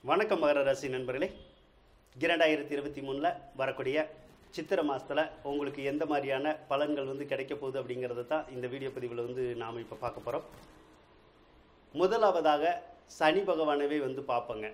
வணக்கம் மகர ராசி நண்பர்களே இரண்டாயிரத்தி இருபத்தி மூணில் வரக்கூடிய சித்திரை மாதத்தில் உங்களுக்கு எந்த மாதிரியான பலன்கள் வந்து கிடைக்க போகுது அப்படிங்கிறத தான் இந்த வீடியோ பதிவில் வந்து நாம் இப்போ பார்க்க போகிறோம் முதலாவதாக சனி பகவானவே வந்து பார்ப்போங்க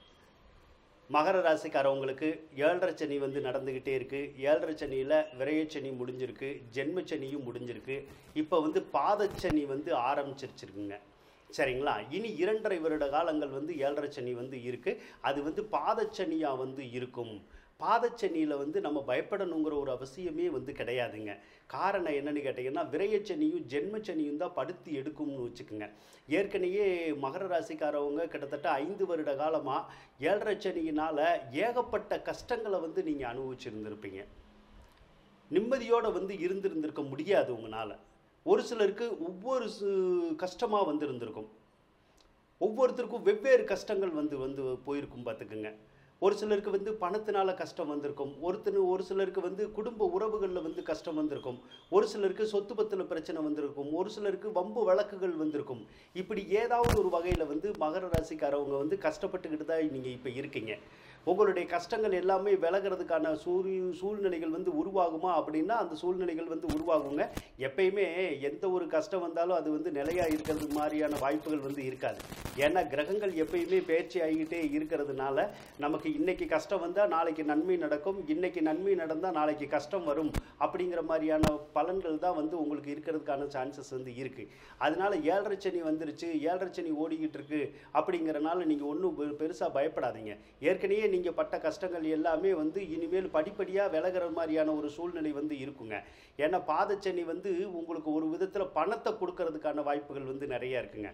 மகர ராசிக்காரவங்களுக்கு ஏழரை சனி வந்து நடந்துக்கிட்டே இருக்குது ஏழரை சனியில் விரையச்சனி முடிஞ்சிருக்கு ஜென்மச்சனியும் முடிஞ்சிருக்கு இப்போ வந்து பாதச்சனி வந்து ஆரம்பிச்சிருச்சுருக்குங்க சரிங்களா இனி இரண்டரை வருட காலங்கள் வந்து ஏழரை சனி வந்து இருக்குது அது வந்து பாதச்சனியாக வந்து இருக்கும் பாதச்சனியில் வந்து நம்ம பயப்படணுங்கிற ஒரு அவசியமே வந்து கிடையாதுங்க காரணம் என்னன்னு கேட்டிங்கன்னா விரையச்சனியும் ஜென்மச்சனியும் தான் படுத்தி எடுக்கும்னு வச்சுக்கோங்க ஏற்கனவே மகர ராசிக்காரவங்க கிட்டத்தட்ட ஐந்து வருட காலமாக ஏழரை சனியினால் ஏகப்பட்ட கஷ்டங்களை வந்து நீங்கள் அனுபவிச்சிருந்திருப்பீங்க நிம்மதியோடு வந்து இருந்திருந்திருக்க முடியாது உங்களால் ஒரு சிலருக்கு ஒவ்வொரு கஷ்டமாக வந்து இருந்திருக்கும் ஒவ்வொருத்தருக்கும் வெவ்வேறு கஷ்டங்கள் வந்து வந்து போயிருக்கும் பார்த்துக்குங்க ஒரு சிலருக்கு வந்து பணத்தினால கஷ்டம் வந்திருக்கும் ஒருத்தனு ஒரு சிலருக்கு வந்து குடும்ப உறவுகளில் வந்து கஷ்டம் வந்திருக்கும் ஒரு சிலருக்கு சொத்து பத்தில் பிரச்சனை வந்திருக்கும் ஒரு சிலருக்கு வம்பு வழக்குகள் வந்திருக்கும் இப்படி ஏதாவது ஒரு வகையில் வந்து மகர ராசிக்காரவங்க வந்து கஷ்டப்பட்டுக்கிட்டு தான் நீங்கள் இப்போ இருக்கீங்க உங்களுடைய கஷ்டங்கள் எல்லாமே விலகிறதுக்கான சூழ் சூழ்நிலைகள் வந்து உருவாகுமா அப்படின்னா அந்த சூழ்நிலைகள் வந்து உருவாகுங்க எப்பயுமே எந்த ஒரு கஷ்டம் வந்தாலும் அது வந்து நிலையாக இருக்கிறது மாதிரியான வாய்ப்புகள் வந்து இருக்காது ஏன்னா கிரகங்கள் எப்பயுமே பயிற்சி ஆகிக்கிட்டே இருக்கிறதுனால நமக்கு இன்னைக்கு கஷ்டம் வந்தால் நாளைக்கு நன்மை நடக்கும் இன்னைக்கு நன்மை நடந்தால் நாளைக்கு கஷ்டம் வரும் அப்படிங்கிற மாதிரியான பலன்கள் தான் வந்து உங்களுக்கு இருக்கிறதுக்கான சான்சஸ் வந்து இருக்குது அதனால ஏழரை சனி வந்துருச்சு ஏழரை சனி ஓடிக்கிட்டு இருக்கு அப்படிங்கிறனால நீங்கள் ஒன்றும் பெருசாக பயப்படாதீங்க ஏற்கனவே நீங்கள் பட்ட கஷ்டங்கள் எல்லாமே வந்து இனிமேல் படிப்படியாக விலகிற மாதிரியான ஒரு சூழ்நிலை வந்து இருக்குங்க ஏன்னா பாதச்சனி வந்து உங்களுக்கு ஒரு விதத்தில் பணத்தை கொடுக்கறதுக்கான வாய்ப்புகள் வந்து நிறைய இருக்குங்க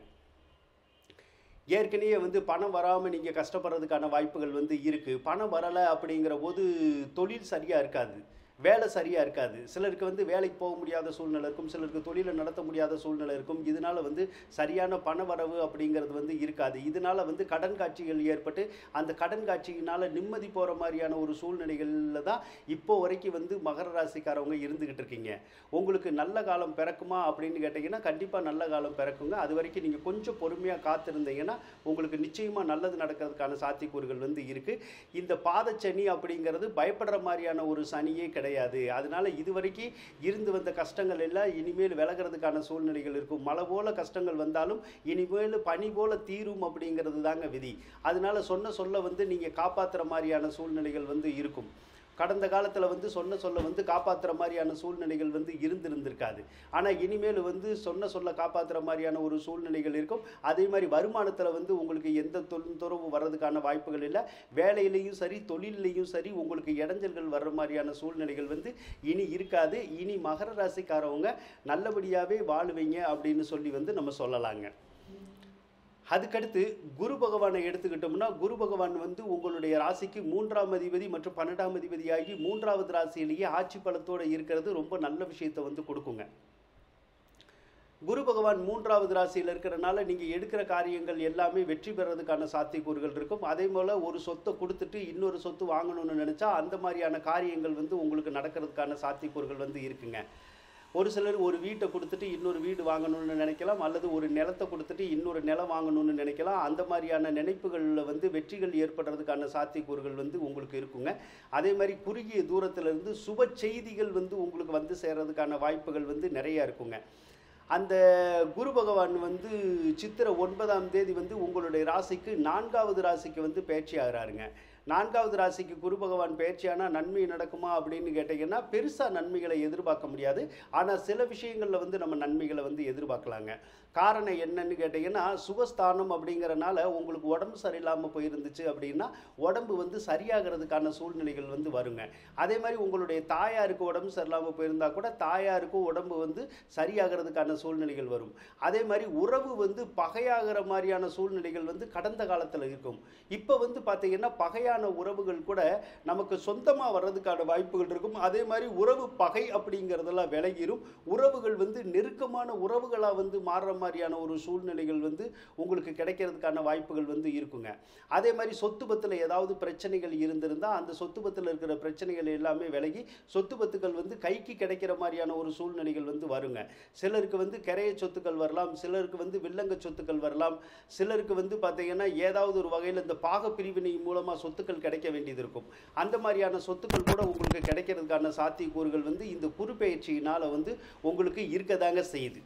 ஏற்கனவே வந்து பணம் வராமல் நீங்கள் கஷ்டப்படுறதுக்கான வாய்ப்புகள் வந்து இருக்குது பணம் வரலை அப்படிங்கிற போது தொழில் சரியாக இருக்காது வேலை சரியாக இருக்காது சிலருக்கு வந்து வேலைக்கு போக முடியாத சூழ்நிலை இருக்கும் சிலருக்கு தொழிலை நடத்த முடியாத சூழ்நிலை இருக்கும் இதனால் வந்து சரியான பண வரவு அப்படிங்கிறது வந்து இருக்காது இதனால் வந்து கடன் காட்சிகள் ஏற்பட்டு அந்த கடன் காட்சியினால் நிம்மதி போகிற மாதிரியான ஒரு சூழ்நிலைகளில் தான் இப்போ வரைக்கும் வந்து மகர ராசிக்காரவங்க இருந்துக்கிட்டு இருக்கீங்க உங்களுக்கு நல்ல காலம் பிறக்குமா அப்படின்னு கேட்டிங்கன்னா கண்டிப்பாக நல்ல காலம் பிறக்குங்க அது வரைக்கும் நீங்கள் கொஞ்சம் பொறுமையாக காத்திருந்தீங்கன்னா உங்களுக்கு நிச்சயமாக நல்லது நடக்கிறதுக்கான சாத்தியக்கூறுகள் வந்து இருக்குது இந்த பாதச்சனி அப்படிங்கிறது பயப்படுற மாதிரியான ஒரு சனியே கிடையாது கிடையாது அதனால இது வரைக்கும் இருந்து வந்த கஷ்டங்கள் எல்லாம் இனிமேல் விலகிறதுக்கான சூழ்நிலைகள் இருக்கும் மழை போல கஷ்டங்கள் வந்தாலும் இனிமேல் பனி போல தீரும் அப்படிங்கிறது தாங்க விதி அதனால சொன்ன சொல்ல வந்து நீங்கள் காப்பாற்றுற மாதிரியான சூழ்நிலைகள் வந்து இருக்கும் கடந்த காலத்தில் வந்து சொன்ன சொல்ல வந்து காப்பாற்றுற மாதிரியான சூழ்நிலைகள் வந்து இருந்திருந்திருக்காது ஆனால் இனிமேல் வந்து சொன்ன சொல்ல காப்பாற்றுற மாதிரியான ஒரு சூழ்நிலைகள் இருக்கும் அதே மாதிரி வருமானத்தில் வந்து உங்களுக்கு எந்த தொந்தரவு வர்றதுக்கான வாய்ப்புகள் இல்லை வேலையிலையும் சரி தொழிலையும் சரி உங்களுக்கு இடைஞ்சல்கள் வர்ற மாதிரியான சூழ்நிலைகள் வந்து இனி இருக்காது இனி மகர ராசிக்காரவங்க நல்லபடியாகவே வாழுவீங்க அப்படின்னு சொல்லி வந்து நம்ம சொல்லலாங்க அதுக்கடுத்து குரு பகவானை எடுத்துக்கிட்டோம்னா குரு பகவான் வந்து உங்களுடைய ராசிக்கு மூன்றாம் அதிபதி மற்றும் பன்னெண்டாம் அதிபதியாகி மூன்றாவது ராசியிலேயே ஆட்சி பலத்தோடு இருக்கிறது ரொம்ப நல்ல விஷயத்தை வந்து கொடுக்குங்க குரு பகவான் மூன்றாவது ராசியில் இருக்கிறனால நீங்கள் எடுக்கிற காரியங்கள் எல்லாமே வெற்றி பெறதுக்கான சாத்தியக்கூறுகள் இருக்கும் அதே போல் ஒரு சொத்தை கொடுத்துட்டு இன்னொரு சொத்து வாங்கணும்னு நினச்சா அந்த மாதிரியான காரியங்கள் வந்து உங்களுக்கு நடக்கிறதுக்கான சாத்தியக்கூறுகள் வந்து இருக்குங்க ஒரு சிலர் ஒரு வீட்டை கொடுத்துட்டு இன்னொரு வீடு வாங்கணும்னு நினைக்கலாம் அல்லது ஒரு நிலத்தை கொடுத்துட்டு இன்னொரு நிலம் வாங்கணும்னு நினைக்கலாம் அந்த மாதிரியான நினைப்புகளில் வந்து வெற்றிகள் ஏற்படுறதுக்கான சாத்தியக்கூறுகள் வந்து உங்களுக்கு இருக்குங்க அதே மாதிரி குறுகிய தூரத்திலிருந்து சுப செய்திகள் வந்து உங்களுக்கு வந்து சேர்றதுக்கான வாய்ப்புகள் வந்து நிறையா இருக்குங்க அந்த குரு பகவான் வந்து சித்திரை ஒன்பதாம் தேதி வந்து உங்களுடைய ராசிக்கு நான்காவது ராசிக்கு வந்து பயிற்சி ஆகிறாருங்க நான்காவது ராசிக்கு குரு பகவான் பயிற்சியானால் நன்மை நடக்குமா அப்படின்னு கேட்டிங்கன்னா பெருசாக நன்மைகளை எதிர்பார்க்க முடியாது ஆனால் சில விஷயங்களில் வந்து நம்ம நன்மைகளை வந்து எதிர்பார்க்கலாங்க காரணம் என்னன்னு கேட்டிங்கன்னா சுகஸ்தானம் அப்படிங்கிறனால உங்களுக்கு உடம்பு சரியில்லாமல் போயிருந்துச்சு அப்படின்னா உடம்பு வந்து சரியாகிறதுக்கான சூழ்நிலைகள் வந்து வருங்க அதே மாதிரி உங்களுடைய தாயாருக்கு உடம்பு சரியில்லாமல் போயிருந்தா கூட தாயாருக்கும் உடம்பு வந்து சரியாகிறதுக்கான சூழ்நிலைகள் வரும் அதே மாதிரி உறவு வந்து பகையாகிற மாதிரியான சூழ்நிலைகள் வந்து கடந்த காலத்தில் இருக்கும் இப்போ வந்து பார்த்தீங்கன்னா பகையான கல்யாண உறவுகள் கூட நமக்கு சொந்தமாக வர்றதுக்கான வாய்ப்புகள் இருக்கும் அதே மாதிரி உறவு பகை அப்படிங்கிறதெல்லாம் விலகிரும் உறவுகள் வந்து நெருக்கமான உறவுகளாக வந்து மாறுற மாதிரியான ஒரு சூழ்நிலைகள் வந்து உங்களுக்கு கிடைக்கிறதுக்கான வாய்ப்புகள் வந்து இருக்குங்க அதே மாதிரி சொத்து பத்தில் ஏதாவது பிரச்சனைகள் இருந்திருந்தால் அந்த சொத்து பத்தில் இருக்கிற பிரச்சனைகள் எல்லாமே விலகி சொத்து பத்துக்கள் வந்து கைக்கு கிடைக்கிற மாதிரியான ஒரு சூழ்நிலைகள் வந்து வருங்க சிலருக்கு வந்து கிரைய சொத்துக்கள் வரலாம் சிலருக்கு வந்து வில்லங்க சொத்துக்கள் வரலாம் சிலருக்கு வந்து பார்த்தீங்கன்னா ஏதாவது ஒரு வகையில் இந்த பாக பிரிவினை மூலமாக சொத்துக்கள் கிடைக்க வேண்டியது இருக்கும் அந்த மாதிரியான சொத்துக்கள் கூட உங்களுக்கு கிடைக்கிறதுக்கான சாத்தியக்கூறுகள் வந்து இந்த குறுப்பெயர்ச்சியினால் வந்து உங்களுக்கு இருக்கதாங்க செய்யுது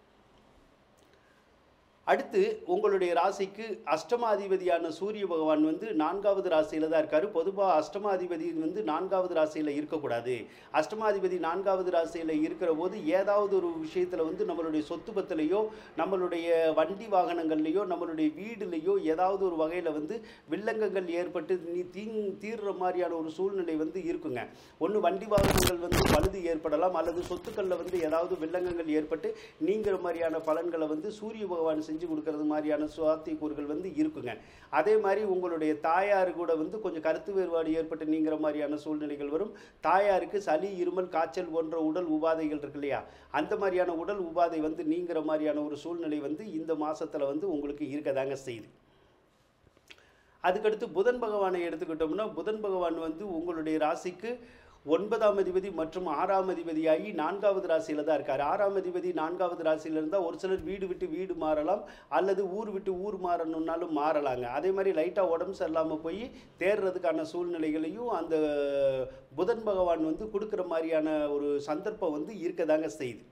அடுத்து உங்களுடைய ராசிக்கு அஷ்டமாதிபதியான சூரிய பகவான் வந்து நான்காவது ராசியில் தான் இருக்காரு பொதுவாக அஷ்டமாதிபதி வந்து நான்காவது ராசியில் இருக்கக்கூடாது அஷ்டமாதிபதி நான்காவது ராசியில் இருக்கிற போது ஏதாவது ஒரு விஷயத்தில் வந்து நம்மளுடைய சொத்து பத்திலையோ நம்மளுடைய வண்டி வாகனங்கள்லையோ நம்மளுடைய வீடுலையோ ஏதாவது ஒரு வகையில் வந்து வில்லங்கங்கள் ஏற்பட்டு நீ தீ தீர்ற மாதிரியான ஒரு சூழ்நிலை வந்து இருக்குங்க ஒன்று வண்டி வாகனங்கள் வந்து பழுது ஏற்படலாம் அல்லது சொத்துக்களில் வந்து ஏதாவது வில்லங்கங்கள் ஏற்பட்டு நீங்கிற மாதிரியான பலன்களை வந்து சூரிய பகவான் செஞ்சு கொடுக்கறது மாதிரியான சாத்தியக்கூறுகள் வந்து இருக்குங்க அதே மாதிரி உங்களுடைய தாயார் கூட வந்து கொஞ்சம் கருத்து வேறுபாடு ஏற்பட்டு நீங்கிற மாதிரியான சூழ்நிலைகள் வரும் தாயாருக்கு சளி இருமல் காய்ச்சல் போன்ற உடல் உபாதைகள் இருக்கு இல்லையா அந்த மாதிரியான உடல் உபாதை வந்து நீங்கிற மாதிரியான ஒரு சூழ்நிலை வந்து இந்த மாசத்துல வந்து உங்களுக்கு இருக்கதாங்க செய்யுது அதுக்கடுத்து புதன் பகவானை எடுத்துக்கிட்டோம்னா புதன் பகவான் வந்து உங்களுடைய ராசிக்கு ஒன்பதாம் அதிபதி மற்றும் ஆறாம் அதிபதியாகி நான்காவது ராசியில தான் இருக்கார் ஆறாம் அதிபதி நான்காவது ராசியில இருந்தால் ஒரு சிலர் வீடு விட்டு வீடு மாறலாம் அல்லது ஊர் விட்டு ஊர் மாறணும்னாலும் மாறலாங்க அதே மாதிரி லைட்டாக உடம்பு சரியில்லாமல் போய் தேர்றதுக்கான சூழ்நிலைகளையும் அந்த புதன் பகவான் வந்து கொடுக்குற மாதிரியான ஒரு சந்தர்ப்பம் வந்து இருக்கதாங்க செய்யுது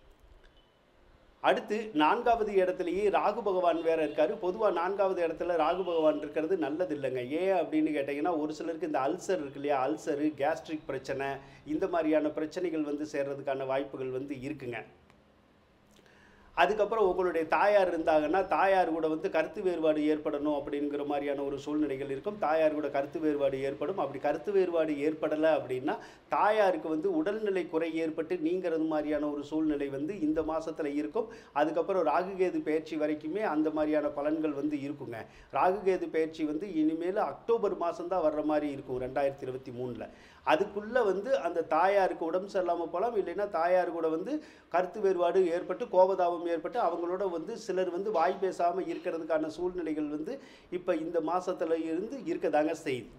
அடுத்து நான்காவது இடத்துலயே ராகு பகவான் வேற இருக்காரு பொதுவாக நான்காவது இடத்துல ராகு பகவான் இருக்கிறது நல்லது இல்லைங்க ஏன் அப்படின்னு கேட்டிங்கன்னா ஒரு சிலருக்கு இந்த அல்சர் இருக்கு இல்லையா அல்சரு கேஸ்ட்ரிக் பிரச்சனை இந்த மாதிரியான பிரச்சனைகள் வந்து சேர்றதுக்கான வாய்ப்புகள் வந்து இருக்குங்க அதுக்கப்புறம் உங்களுடைய தாயார் இருந்தாங்கன்னா தாயார் கூட வந்து கருத்து வேறுபாடு ஏற்படணும் அப்படிங்கிற மாதிரியான ஒரு சூழ்நிலைகள் இருக்கும் தாயார் கூட கருத்து வேறுபாடு ஏற்படும் அப்படி கருத்து வேறுபாடு ஏற்படலை அப்படின்னா தாயாருக்கு வந்து உடல்நிலை குறை ஏற்பட்டு நீங்கிறது மாதிரியான ஒரு சூழ்நிலை வந்து இந்த மாசத்துல இருக்கும் அதுக்கப்புறம் ராகுகேது பயிற்சி வரைக்குமே அந்த மாதிரியான பலன்கள் வந்து இருக்குங்க ராகுகேது பயிற்சி வந்து இனிமேல் அக்டோபர் மாதம் தான் வர்ற மாதிரி இருக்கும் ரெண்டாயிரத்தி இருபத்தி மூணில் அதுக்குள்ளே வந்து அந்த தாயாருக்கு உடம்பு சரியில்லாமல் போகலாம் இல்லைன்னா தாயார் கூட வந்து கருத்து வேறுபாடு ஏற்பட்டு கோபதாபம் ஏற்பட்டு அவங்களோட வந்து சிலர் வந்து வாய் பேசாமல் இருக்கிறதுக்கான சூழ்நிலைகள் வந்து இப்போ இந்த மாசத்துல இருந்து இருக்கதாங்க செய்யுது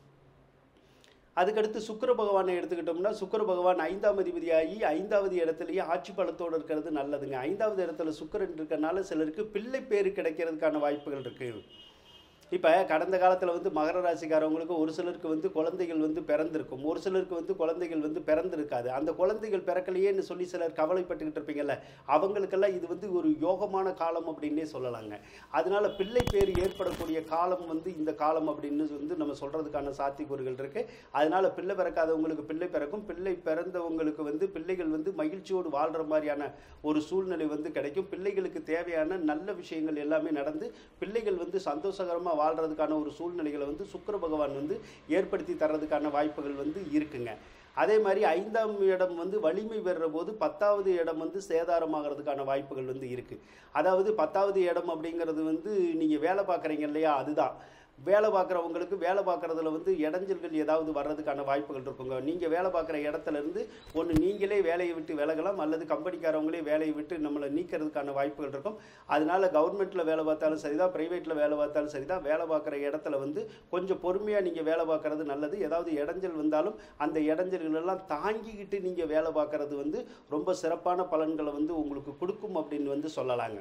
அதுக்கடுத்து சுக்கிர பகவானை எடுத்துக்கிட்டோம்னா சுக்கிர பகவான் ஐந்தாம் அதிபதியாகி ஐந்தாவது இடத்துலயே ஆட்சி பலத்தோடு இருக்கிறது நல்லதுங்க ஐந்தாவது இடத்துல சுக்கிரன் இருக்கறனால சிலருக்கு பிள்ளை பேரு கிடைக்கிறதுக்கான வாய்ப்புகள் இருக்கு இப்போ கடந்த காலத்தில் வந்து மகர ராசிக்காரவங்களுக்கு ஒரு சிலருக்கு வந்து குழந்தைகள் வந்து பிறந்திருக்கும் ஒரு சிலருக்கு வந்து குழந்தைகள் வந்து பிறந்திருக்காது அந்த குழந்தைகள் பிறக்கலையேன்னு சொல்லி சிலர் கவலைப்பட்டுக்கிட்டு இருப்பீங்கல்ல அவங்களுக்கெல்லாம் இது வந்து ஒரு யோகமான காலம் அப்படின்னே சொல்லலாங்க அதனால பிள்ளை பேர் ஏற்படக்கூடிய காலம் வந்து இந்த காலம் அப்படின்னு வந்து நம்ம சொல்றதுக்கான சாத்தியக்கூறுகள் இருக்கு அதனால பிள்ளை பிறக்காதவங்களுக்கு பிள்ளை பிறக்கும் பிள்ளை பிறந்தவங்களுக்கு வந்து பிள்ளைகள் வந்து மகிழ்ச்சியோடு வாழ்ற மாதிரியான ஒரு சூழ்நிலை வந்து கிடைக்கும் பிள்ளைகளுக்கு தேவையான நல்ல விஷயங்கள் எல்லாமே நடந்து பிள்ளைகள் வந்து சந்தோஷகரமாக வாழ்றதுக்கான ஒரு சூழ்நிலைகளை வந்து சுக்கிர பகவான் வந்து ஏற்படுத்தி தர்றதுக்கான வாய்ப்புகள் வந்து இருக்குங்க அதே மாதிரி ஐந்தாம் இடம் வந்து வலிமை பெறுற போது பத்தாவது இடம் வந்து சேதாரமாகிறதுக்கான வாய்ப்புகள் வந்து இருக்கு அதாவது பத்தாவது இடம் அப்படிங்கிறது வந்து நீங்க வேலை பார்க்குறீங்க இல்லையா அதுதான் வேலை பார்க்குறவங்களுக்கு வேலை பார்க்குறதுல வந்து இடைஞ்சல்கள் ஏதாவது வர்றதுக்கான வாய்ப்புகள் இருக்குங்க நீங்கள் வேலை பார்க்குற இடத்துல இருந்து ஒன்று நீங்களே வேலையை விட்டு விலகலாம் அல்லது கம்பெனிக்காரவங்களே வேலையை விட்டு நம்மளை நீக்கிறதுக்கான வாய்ப்புகள் இருக்கும் அதனால கவர்மெண்ட்டில் வேலை பார்த்தாலும் சரிதான் ப்ரைவேட்டில் வேலை பார்த்தாலும் சரிதான் வேலை பார்க்குற இடத்துல வந்து கொஞ்சம் பொறுமையாக நீங்கள் வேலை பார்க்குறது நல்லது ஏதாவது இடைஞ்சல் வந்தாலும் அந்த இடைஞ்சல்கள் எல்லாம் தாங்கிக்கிட்டு நீங்கள் வேலை பார்க்குறது வந்து ரொம்ப சிறப்பான பலன்களை வந்து உங்களுக்கு கொடுக்கும் அப்படின்னு வந்து சொல்லலாங்க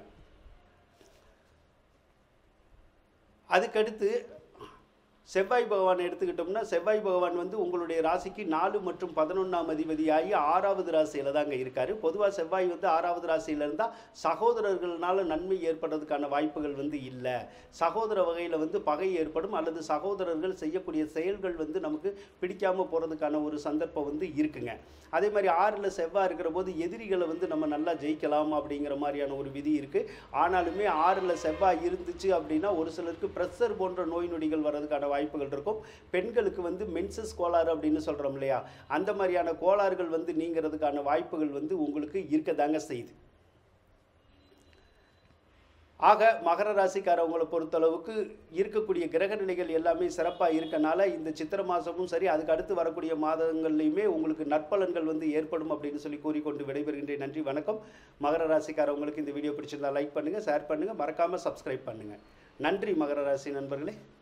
அதுக்கடுத்து செவ்வாய் பகவான் எடுத்துக்கிட்டோம்னா செவ்வாய் பகவான் வந்து உங்களுடைய ராசிக்கு நாலு மற்றும் பதினொன்றாம் அதிபதியாகி ஆறாவது ராசியில தாங்க இருக்காரு பொதுவாக செவ்வாய் வந்து ஆறாவது ராசியில இருந்தால் சகோதரர்களால நன்மை ஏற்படுறதுக்கான வாய்ப்புகள் வந்து இல்லை சகோதர வகையில் வந்து பகை ஏற்படும் அல்லது சகோதரர்கள் செய்யக்கூடிய செயல்கள் வந்து நமக்கு பிடிக்காம போகிறதுக்கான ஒரு சந்தர்ப்பம் வந்து இருக்குங்க அதே மாதிரி ஆறில் செவ்வாய் இருக்கிற போது எதிரிகளை வந்து நம்ம நல்லா ஜெயிக்கலாம் அப்படிங்கிற மாதிரியான ஒரு விதி இருக்கு ஆனாலுமே ஆறில் செவ்வாய் இருந்துச்சு அப்படின்னா ஒரு சிலருக்கு ப்ரெஷர் போன்ற நோய் நொடிகள் வர்றதுக்கான வாய்ப்புகள் இருக்கும் பெண்களுக்கு வந்து மென்சஸ் கோளாறு அப்படின்னு சொல்கிறோம் இல்லையா அந்த மாதிரியான கோளாறுகள் வந்து நீங்கிறதுக்கான வாய்ப்புகள் வந்து உங்களுக்கு இருக்கதாங்க செய்யுது ஆக மகர ராசிக்காரவங்களை பொறுத்தளவுக்கு இருக்கக்கூடிய கிரக நிலைகள் எல்லாமே சிறப்பாக இருக்கனால இந்த சித்திரை மாதமும் சரி அதுக்கு அடுத்து வரக்கூடிய மாதங்கள்லையுமே உங்களுக்கு நற்பலன்கள் வந்து ஏற்படும் அப்படின்னு சொல்லி கூறிக்கொண்டு விடைபெறுகின்றேன் நன்றி வணக்கம் மகர ராசிக்காரவங்களுக்கு இந்த வீடியோ பிடிச்சிருந்தா லைக் பண்ணுங்கள் ஷேர் பண்ணுங்கள் மறக்காமல் சப்ஸ்கிரைப் பண்ணுங்கள் நன்றி மகர ராசி நண்பர்களே